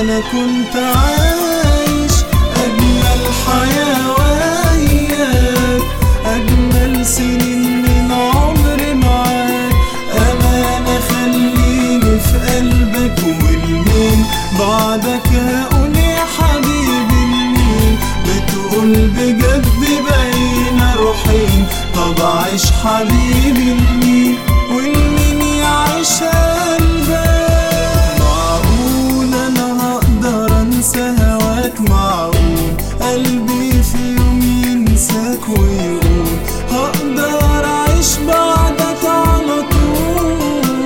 انا كنت عايش اجمل حياة وياك اجمل سنين من عمري معاك امانة خليني في قلبك والمين بعدك هقول يا حبيبي مين بتقول بجد بقينا روحين طب عيش حبيبي لمين والمين يعيش قلبك معقول انا هقدر انسى هواك معقول قلبي في يوم ينساك ويقول هقدر اعيش بعدك على طول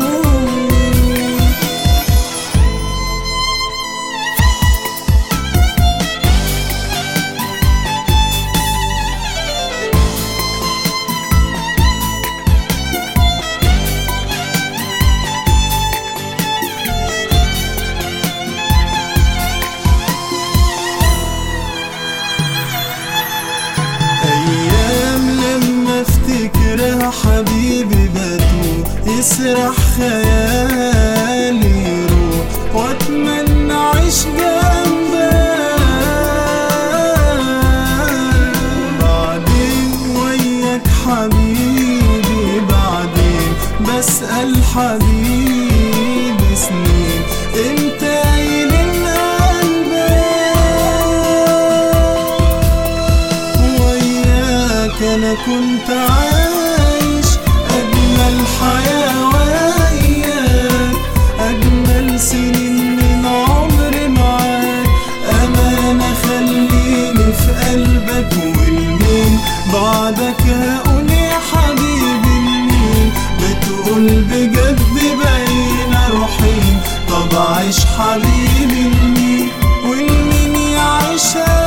ايام لما افتكرها حبيبي بتوه يسرح خيالي يروح واتمنى اعيش جنبك بعدين وياك حبيبي بعدين بسأل حبيبي سنين انت قايل قلبك وياك انا كنت عايش اجمل حياة وياك اجمل سنين من عمري معاك امانة خليني في قلبك والمين بعدك هقول يا حبيبي مين بتقول بجد بقينا روحين طب عيش حبيبي لمين والمين يعيش